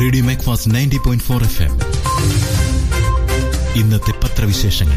radio Macfast ninety point four F M ഇന്നത്തെ പത്രവിശേഷങ്ങൾ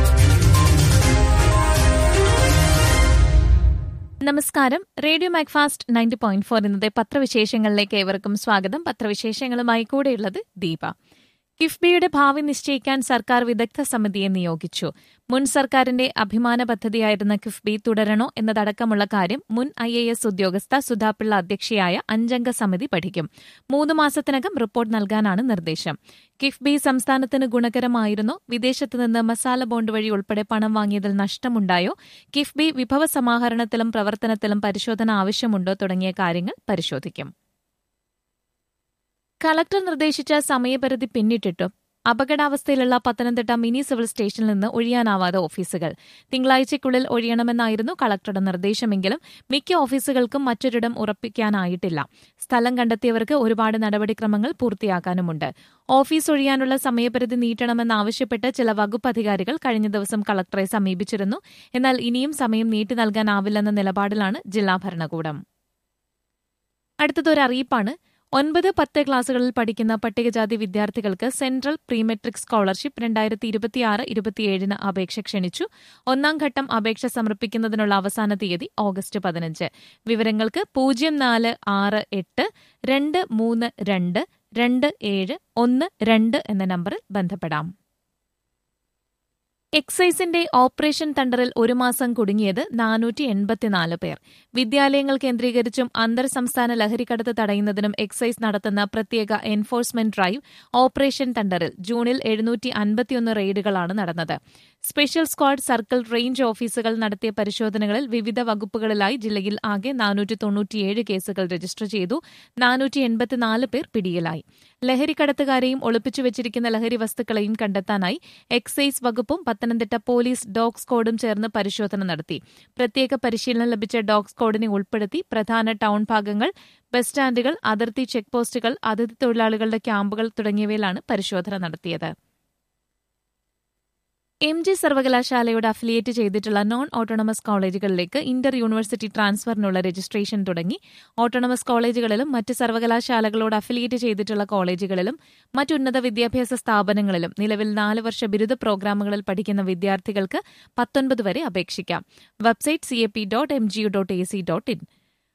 നമസ്കാരം radio Macfast ninety point four ഇന്നത്തെ പത്രവിശേഷങ്ങളിലേക്ക് ഏവർക്കും സ്വാഗതം പത്രവിശേഷങ്ങളുമായി കൂടെയുള്ളത് ദീപ കിഫ്ബിയുടെ ഭാവി നിശ്ചയിക്കാൻ സർക്കാർ വിദഗ്ധ സമിതിയെ നിയോഗിച്ചു മുൻ സർക്കാരിന്റെ അഭിമാന പദ്ധതിയായിരുന്ന കിഫ്ബി തുടരണോ എന്നതടക്കമുള്ള കാര്യം മുൻ ഐ എ എസ് ഉദ്യോഗസ്ഥ സുധാപിള്ള അധ്യക്ഷയായ അഞ്ചംഗ സമിതി പഠിക്കും മൂന്ന് മാസത്തിനകം റിപ്പോർട്ട് നൽകാനാണ് നിർദ്ദേശം കിഫ്ബി സംസ്ഥാനത്തിന് ഗുണകരമായിരുന്നോ വിദേശത്ത് നിന്ന് മസാല ബോണ്ട് വഴി ഉൾപ്പെടെ പണം വാങ്ങിയതിൽ നഷ്ടമുണ്ടായോ കിഫ്ബി വിഭവ സമാഹരണത്തിലും പ്രവർത്തനത്തിലും പരിശോധന ആവശ്യമുണ്ടോ തുടങ്ങിയ കാര്യങ്ങൾ പരിശോധിക്കും കളക്ടർ നിർദ്ദേശിച്ച സമയപരിധി പിന്നിട്ടിട്ടും അപകടാവസ്ഥയിലുള്ള പത്തനംതിട്ട മിനി സിവിൽ സ്റ്റേഷനിൽ നിന്ന് ഒഴിയാനാവാതെ ഓഫീസുകൾ തിങ്കളാഴ്ചയ്ക്കുള്ളിൽ ഒഴിയണമെന്നായിരുന്നു കളക്ടറുടെ നിർദ്ദേശമെങ്കിലും മിക്ക ഓഫീസുകൾക്കും മറ്റൊരിടം ഉറപ്പിക്കാനായിട്ടില്ല സ്ഥലം കണ്ടെത്തിയവർക്ക് ഒരുപാട് നടപടിക്രമങ്ങൾ പൂർത്തിയാക്കാനുമുണ്ട് ഓഫീസ് ഒഴിയാനുള്ള സമയപരിധി നീട്ടണമെന്നാവശ്യപ്പെട്ട് ചില വകുപ്പ് അധികാരികൾ കഴിഞ്ഞ ദിവസം കളക്ടറെ സമീപിച്ചിരുന്നു എന്നാൽ ഇനിയും സമയം നീട്ടി നൽകാനാവില്ലെന്ന നിലപാടിലാണ് ജില്ലാ ഭരണകൂടം അടുത്തതൊരു അറിയിപ്പാണ് ഒൻപത് പത്ത് ക്ലാസുകളിൽ പഠിക്കുന്ന പട്ടികജാതി വിദ്യാർത്ഥികൾക്ക് സെൻട്രൽ പ്രീമെട്രിക് സ്കോളർഷിപ്പ് രണ്ടായിരത്തി ഇരുപത്തിയാറ് ഇരുപത്തിയേഴിന് അപേക്ഷ ക്ഷണിച്ചു ഒന്നാം ഘട്ടം അപേക്ഷ സമർപ്പിക്കുന്നതിനുള്ള അവസാന തീയതി ഓഗസ്റ്റ് പതിനഞ്ച് വിവരങ്ങൾക്ക് പൂജ്യം നാല് ആറ് എട്ട് രണ്ട് മൂന്ന് രണ്ട് രണ്ട് ഏഴ് ഒന്ന് രണ്ട് എന്ന നമ്പറിൽ ബന്ധപ്പെടാം എക്സൈസിന്റെ ഓപ്പറേഷൻ തണ്ടറിൽ ഒരു മാസം കുടുങ്ങിയത് നാനൂറ്റി എൺപത്തിനാല് പേർ വിദ്യാലയങ്ങൾ കേന്ദ്രീകരിച്ചും അന്തർ സംസ്ഥാന ലഹരിക്കടത്ത് തടയുന്നതിനും എക്സൈസ് നടത്തുന്ന പ്രത്യേക എൻഫോഴ്സ്മെന്റ് ഡ്രൈവ് ഓപ്പറേഷൻ തണ്ടറിൽ ജൂണിൽ എഴുന്നൂറ്റി അൻപത്തിയൊന്ന് റെയ്ഡുകളാണ് നടന്നത് സ്പെഷ്യൽ സ്ക്വാഡ് സർക്കിൾ റേഞ്ച് ഓഫീസുകൾ നടത്തിയ പരിശോധനകളിൽ വിവിധ വകുപ്പുകളിലായി ജില്ലയിൽ ആകെ നാനൂറ്റി തൊണ്ണൂറ്റിയേഴ് കേസുകൾ രജിസ്റ്റർ ചെയ്തു നാനൂറ്റി എൺപത്തിനാല് പേർ പിടിയിലായി ലഹരിക്കടത്തുകാരെയും ഒളിപ്പിച്ചു വെച്ചിരിക്കുന്ന ലഹരി വസ്തുക്കളെയും കണ്ടെത്താനായി എക്സൈസ് വകുപ്പും പത്തനംതിട്ട പോലീസ് ഡോഗ് സ്ക്വാഡും ചേർന്ന് പരിശോധന നടത്തി പ്രത്യേക പരിശീലനം ലഭിച്ച ഡോഗ് സ്ക്വാഡിനെ ഉൾപ്പെടുത്തി പ്രധാന ടൌൺ ഭാഗങ്ങൾ ബസ് സ്റ്റാൻഡുകൾ അതിർത്തി ചെക്ക് പോസ്റ്റുകൾ അതിഥി തൊഴിലാളികളുടെ ക്യാമ്പുകൾ തുടങ്ങിയവയിലാണ് പരിശോധന നടത്തിയത് എം ജി സർവകലാശാലയോട് അഫിലിയേറ്റ് ചെയ്തിട്ടുള്ള നോൺ ഓട്ടോണമസ് കോളേജുകളിലേക്ക് ഇന്റർ യൂണിവേഴ്സിറ്റി ട്രാൻസ്ഫറിനുള്ള രജിസ്ട്രേഷൻ തുടങ്ങി ഓട്ടോണമസ് കോളേജുകളിലും മറ്റ് സർവകലാശാലകളോട് അഫിലിയേറ്റ് ചെയ്തിട്ടുള്ള കോളേജുകളിലും മറ്റുന്നത വിദ്യാഭ്യാസ സ്ഥാപനങ്ങളിലും നിലവിൽ നാല് വർഷ ബിരുദ പ്രോഗ്രാമുകളിൽ പഠിക്കുന്ന വിദ്യാർത്ഥികൾക്ക് പത്തൊൻപത് വരെ അപേക്ഷിക്കാം website C A P dot M G U dot A C dot in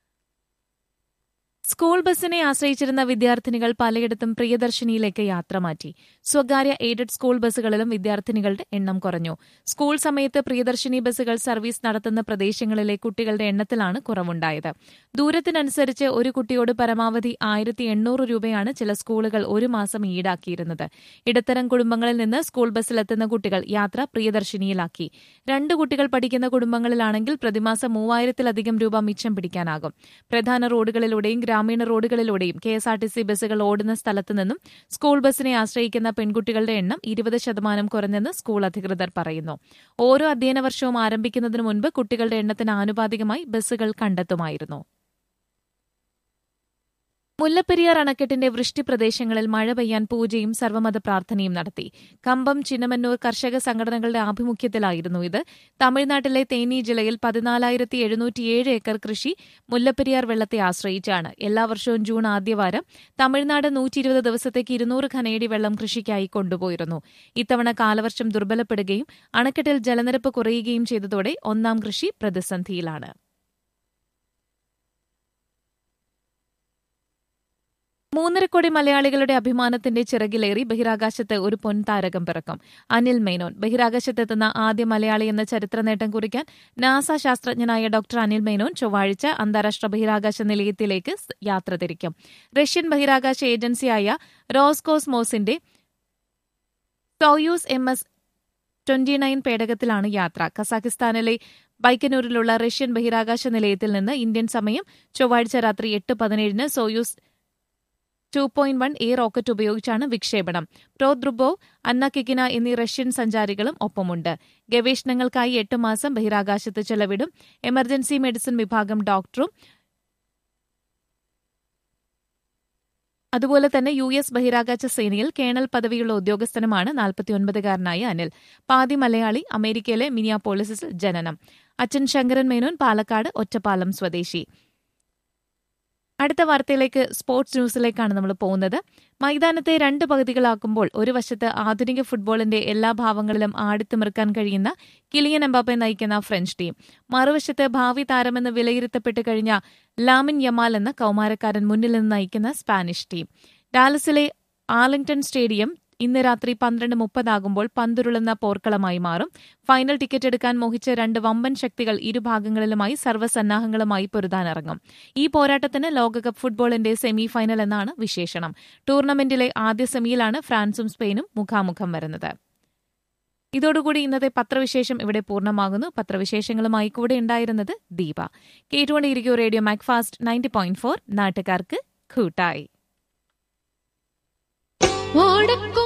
school ബസ്സിനെ ആശ്രയിച്ചിരുന്ന വിദ്യാർത്ഥിനികൾ പലയിടത്തും പ്രിയദർശിനിയിലേക്ക് യാത്ര മാറ്റി സ്വകാര്യ എയ്ഡഡ് സ്കൂൾ ബസ്സുകളിലും വിദ്യാർത്ഥിനികളുടെ എണ്ണം കുറഞ്ഞു സ്കൂൾ സമയത്ത് പ്രിയദർശിനി ബസ്സുകൾ സർവീസ് നടത്തുന്ന പ്രദേശങ്ങളിലെ കുട്ടികളുടെ എണ്ണത്തിലാണ് കുറവുണ്ടായത് ദൂരത്തിനനുസരിച്ച് ഒരു കുട്ടിയോട് പരമാവധി ആയിരത്തി എണ്ണൂറ് രൂപയാണ് ചില സ്കൂളുകൾ ഒരു മാസം ഈടാക്കിയിരുന്നത് ഇടത്തരം കുടുംബങ്ങളിൽ നിന്ന് സ്കൂൾ ബസ്സിലെത്തുന്ന കുട്ടികൾ യാത്ര പ്രിയദർശിനിയിലാക്കി രണ്ട് കുട്ടികൾ പഠിക്കുന്ന കുടുംബങ്ങളിലാണെങ്കിൽ പ്രതിമാസം മൂവായിരത്തിലധികം രൂപ മിച്ചം പിടിക്കാനാകും പ്രധാന റോഡുകളിലൂടെയും ഗ്രാമീണ റോഡുകളിലൂടെയും K S R T C ബസ്സുകൾ ഓടുന്ന സ്ഥലത്ത് നിന്നും സ്കൂൾ ബസ്സിനെ ആശ്രയിക്കുന്ന പെൺകുട്ടികളുടെ എണ്ണം ഇരുപത് ശതമാനം കുറഞ്ഞെന്ന് സ്കൂൾ അധികൃതർ പറയുന്നു ഓരോ അധ്യയന വർഷവും ആരംഭിക്കുന്നതിന് മുൻപ് കുട്ടികളുടെ എണ്ണത്തിന് ആനുപാതികമായി ബസ്സുകൾ കണ്ടെത്തുമായിരുന്നു മുല്ലപ്പെരിയാർ അണക്കെട്ടിന്റെ വൃഷ്ടി പ്രദേശങ്ങളിൽ മഴ പെയ്യാൻ പൂജയും സർവ്വമത പ്രാർത്ഥനയും നടത്തി കമ്പം ചിന്നമന്നൂർ കർഷക സംഘടനകളുടെ ആഭിമുഖ്യത്തിലായിരുന്നു ഇത് തമിഴ്നാട്ടിലെ തേനി ജില്ലയിൽ പതിനാലായിരത്തി എഴുന്നൂറ്റിയേഴ് ഏക്കർ കൃഷി മുല്ലപ്പെരിയാർ വെള്ളത്തെ ആശ്രയിച്ചാണ് എല്ലാ വർഷവും ജൂൺ ആദ്യവാരം തമിഴ്നാട് നൂറ്റി ഇരുപത് ദിവസത്തേക്ക് ഇരുന്നൂറ് ഖനേടി വെള്ളം കൃഷിക്കായി കൊണ്ടുപോയിരുന്നു ഇത്തവണ കാലവർഷം ദുർബലപ്പെടുകയും അണക്കെട്ടിൽ ജലനിരപ്പ് കുറയുകയും ചെയ്തതോടെ ഒന്നാം കൃഷി പ്രതിസന്ധിയിലാണ് മൂന്നര കോടി മലയാളികളുടെ അഭിമാനത്തിന്റെ ചിറകിലേറി ബഹിരാകാശത്ത് ഒരു പൊൻതാരകം പിറക്കും അനിൽ മേനോൻ ബഹിരാകാശത്തെത്തുന്ന ആദ്യ മലയാളി എന്ന ചരിത്ര നേട്ടം കുറിക്കാൻ നാസ ശാസ്ത്രജ്ഞനായ ഡോക്ടർ അനിൽ മേനോൻ ചൊവ്വാഴ്ച അന്താരാഷ്ട്ര ബഹിരാകാശ നിലയത്തിലേക്ക് യാത്ര തിരിക്കും റഷ്യൻ ബഹിരാകാശ ഏജൻസിയായ റോസ്കോസ്മോസിന്റെ Soyuz M S twenty nine പേടകത്തിലാണ് യാത്ര കസാഖിസ്ഥാനിലെ ബൈക്കനൂരിലുള്ള റഷ്യൻ ബഹിരാകാശ നിലയത്തിൽ നിന്ന് ഇന്ത്യൻ സമയം ചൊവ്വാഴ്ച രാത്രി എട്ട് പതിനേഴിന് Soyuz two point one A rocket ഉപയോഗിച്ചാണ് വിക്ഷേപണം പ്രോദ്രുബോവ് അന്ന കിക്കിന എന്നീ റഷ്യൻ സഞ്ചാരികളും ഒപ്പമുണ്ട് ഗവേഷണങ്ങൾക്കായി എട്ട് മാസം ബഹിരാകാശത്ത് ചെലവിടും എമർജൻസി മെഡിസിൻ വിഭാഗം ഡോക്ടറും അതുപോലെ തന്നെ യു എസ് ബഹിരാകാശ സേനയിൽ കേണൽ പദവിയുള്ള ഉദ്യോഗസ്ഥനുമാണ് നാൽപ്പത്തിയൊൻപതുകാരനായ അനിൽ പാതി മലയാളി അമേരിക്കയിലെ മിനിയാപോളിസിൽ ജനനം അച്ഛൻ ശങ്കരൻ മേനോൻ പാലക്കാട് ഒറ്റപ്പാലം സ്വദേശി അടുത്ത വാർത്തയിലേക്ക് സ്പോർട്സ് ന്യൂസിലേക്കാണ് നമ്മൾ പോകുന്നത് മൈതാനത്തെ രണ്ട് പകുതികളാക്കുമ്പോൾ ഒരു വശത്ത് ആധുനിക ഫുട്ബോളിന്റെ എല്ലാ ഭാവങ്ങളിലും ആടിത്തിമിർക്കാൻ കഴിയുന്ന കിലിയൻ എംബാപ്പെ നയിക്കുന്ന ഫ്രഞ്ച് ടീം മറുവശത്ത് ഭാവി താരമെന്ന് വിലയിരുത്തപ്പെട്ട് കഴിഞ്ഞ ലാമിൻ യമാൽ എന്ന കൌമാരക്കാരൻ മുന്നിൽ നിന്ന് നയിക്കുന്ന സ്പാനിഷ് ടീം ഡാലസിലെ ആർലിംഗ്ടൺ സ്റ്റേഡിയം ഇന്ന് രാത്രി പന്ത്രണ്ട് മുപ്പതാകുമ്പോൾ പന്തുരുളുന്ന പോർക്കളമായി മാറും ഫൈനൽ ടിക്കറ്റ് എടുക്കാൻ മോഹിച്ച രണ്ട് വമ്പൻ ശക്തികൾ ഇരുഭാഗങ്ങളിലുമായി സർവ്വസന്നാഹങ്ങളുമായി പൊരുതാനിറങ്ങും ഈ പോരാട്ടത്തിന് ലോകകപ്പ് ഫുട്ബോളിന്റെ സെമി ഫൈനൽ എന്നാണ് വിശേഷണം ടൂർണമെന്റിലെ ആദ്യ സെമിയിലാണ് ഫ്രാൻസും സ്പെയിനും മുഖാമുഖം വരുന്നത് ഇതോടുകൂടി ഇന്നത്തെ പത്രവിശേഷം ഇവിടെ പൂർണ്ണമാകുന്നു പത്രവിശേഷങ്ങളുമായി കൂടെ ഉണ്ടായിരുന്നത് ദീപ കേട്ടുകൊണ്ടിരിക്കൂ radio Macfast ninety point four നാട്ടുകാർക്ക് കൂട്ടായി ഓടക്കോ